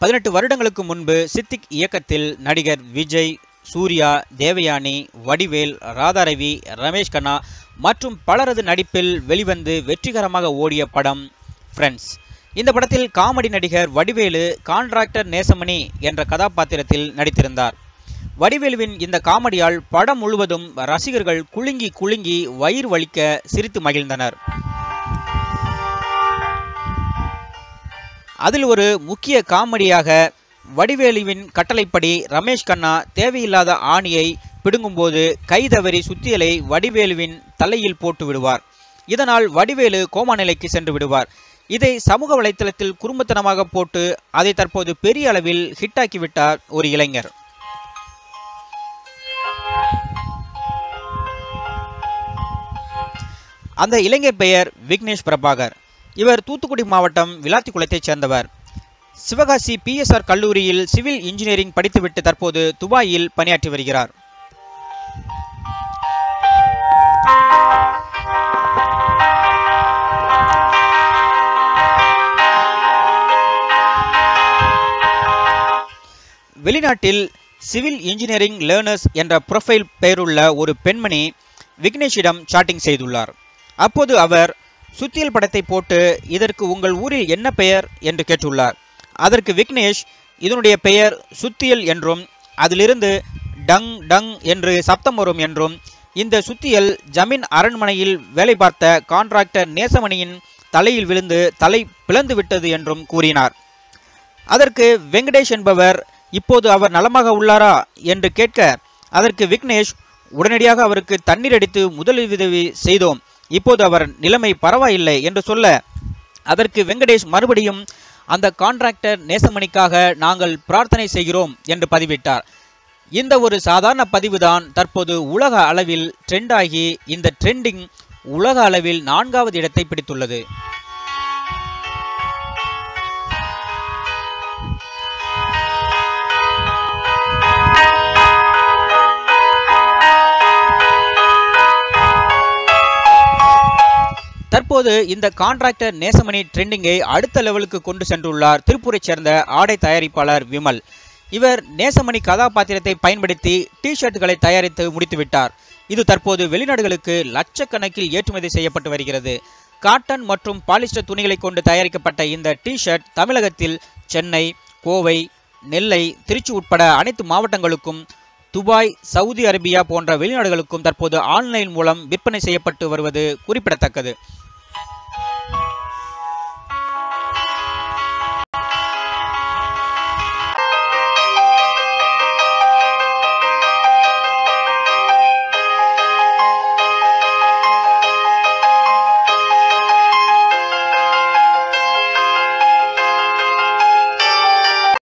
பதினெட்டு வருடங்களுக்கு முன்பு சித்திக் இயக்கத்தில் நடிகர் விஜய் சூர்யா தேவயானி வடிவேல் ராதாரவி ரமேஷ் கண்ணா மற்றும் பலரது நடிப்பில் வெளிவந்து வெற்றிகரமாக ஓடிய படம் ஃப்ரெண்ட்ஸ் இந்த படத்தில் காமெடி நடிகர் வடிவேலு கான்ட்ராக்டர் நேசமணி என்ற கதாபாத்திரத்தில் நடித்திருந்தார் வடிவேலுவின் இந்த காமெடியால் படம் முழுவதும் ரசிகர்கள் குலுங்கி குலுங்கி வயிறு வலிக்க சிரித்து மகிழ்ந்தனர் அதில் ஒரு முக்கிய காமெடியாக வடிவேலுவின் கட்டளைப்படி ரமேஷ் கண்ணா தேவையில்லாத ஆணியை பிடுங்கும்போது கை தவறி சுத்தியலை வடிவேலுவின் தலையில் போட்டு விடுவார் இதனால் வடிவேலு கோமா நிலைக்கு சென்று விடுவார் இதை சமூக வலைத்தளத்தில் குறும்புத்தனமாக போட்டு அதை தற்போது பெரிய அளவில் ஹிட்டாக்கி விட்டார் ஒரு இளைஞர் அந்த இளைஞர் பெயர் விக்னேஷ் பிரபாகர் இவர் தூத்துக்குடி மாவட்டம் விளாத்திக்குளத்தைச் சேர்ந்தவர் சிவகாசி பிஎஸ்ஆர் கல்லூரியில் சிவில் இன்ஜினியரிங் படித்துவிட்டு தற்போது துபாயில் பணியாற்றி வருகிறார் வெளிநாட்டில் சிவில் இன்ஜினியரிங் லேர்னர்ஸ் என்ற ப்ரொஃபைல் பெயருள்ள ஒரு பெண்மணி விக்னேஷிடம் சாட்டிங் செய்துள்ளார் அப்போது அவர் சுத்தியல் படத்தை போட்டு இதற்கு உங்கள் ஊரில் என்ன பெயர் என்று கேட்டுள்ளார் அதற்கு விக்னேஷ் இதனுடைய பெயர் சுத்தியல் என்றும் அதிலிருந்து டங் டங் என்று சப்தம் வரும் என்றும் இந்த சுத்தியல் ஜமீன் அரண்மனையில் வேலை பார்த்த கான்ட்ராக்டர் நேசமணியின் தலையில் விழுந்து தலை பிளந்து விட்டது என்றும் கூறினார் அதற்கு வெங்கடேஷ் என்பவர் இப்போது அவர் நலமாக உள்ளாரா என்று கேட்க அதற்கு விக்னேஷ் உடனடியாக அவருக்கு தண்ணீர் அடித்து முதலுதவி செய்தோம் இப்போது அவர் நிலைமை பரவாயில்லை என்று சொல்ல அதற்கு வெங்கடேஷ் மறுபடியும் அந்த கான்ட்ராக்டர் நேசமணிக்காக நாங்கள் பிரார்த்தனை செய்கிறோம் என்று பதிவிட்டார் இந்த ஒரு சாதாரண பதிவுதான் தற்போது உலக அளவில் ட்ரெண்ட் ஆகி இந்த ட்ரெண்டிங் உலக அளவில் நான்காவது இடத்தை பிடித்துள்ளது தற்போது இந்த கான்ட்ராக்டர் நேசமணி ட்ரெண்டிங்கை அடுத்த லெவலுக்கு கொண்டு சென்றுள்ளார் திருப்பூரைச் சேர்ந்த ஆடை தயாரிப்பாளர் விமல் இவர் நேசமணி கதாபாத்திரத்தை பயன்படுத்தி டி ஷர்ட்டுகளை தயாரித்து முடித்துவிட்டார் இது தற்போது வெளிநாடுகளுக்கு லட்சக்கணக்கில் ஏற்றுமதி செய்யப்பட்டு வருகிறது காட்டன் மற்றும் பாலிஸ்டர் துணிகளை கொண்டு தயாரிக்கப்பட்ட இந்த டி ஷர்ட் தமிழகத்தில் சென்னை கோவை நெல்லை திருச்சி உட்பட அனைத்து மாவட்டங்களுக்கும் துபாய் சவுதி அரேபியா போன்ற வெளிநாடுகளுக்கும் தற்போது ஆன்லைன் மூலம் விற்பனை செய்யப்பட்டு வருவது குறிப்பிடத்தக்கது